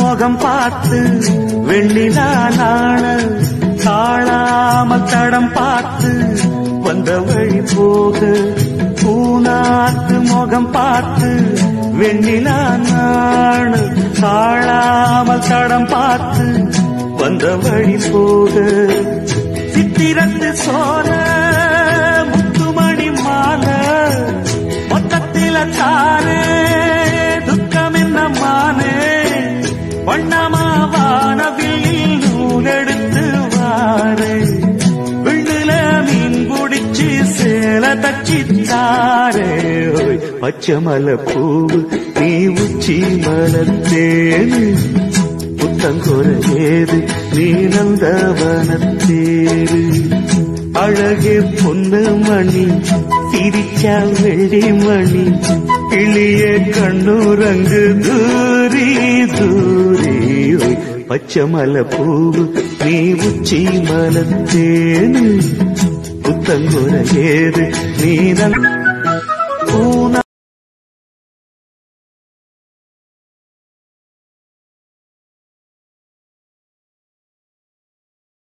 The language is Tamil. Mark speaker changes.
Speaker 1: முகம் பார்த்து வெண்ணிலா நாண தாழாமல் தடம் பார்த்து வந்த வழி போக பூனாத்து முகம் பார்த்து வெண்ணிலா நாண தாழாமல் தடம் பார்த்து வந்த வழி போக சித்திரத்து சோர முத்துமணி மாலை மொத்தத்தில தானே துக்கம் என்ன மானே வண்ணமா வானவில் நூலெடுத்து வாரே விண்ணுல மீன் குடிச்சு சேல தச்சித்தாரே ஓய், பச்சை மலை பூவு நீ உச்சி மலத்தேனு புத்தங்கொர ஏது நீ நந்தவனத்தேரு அழகே பொண்ணு மணி சிரிச்சா வெள்ளி மணி கிளிய கண்ணுரங்கு தூரி தூரி ஓய், பச்சை மலை பூவு நீ உச்சி மலத்தேனு புத்தங்குற ஏது நீ நல் பூனா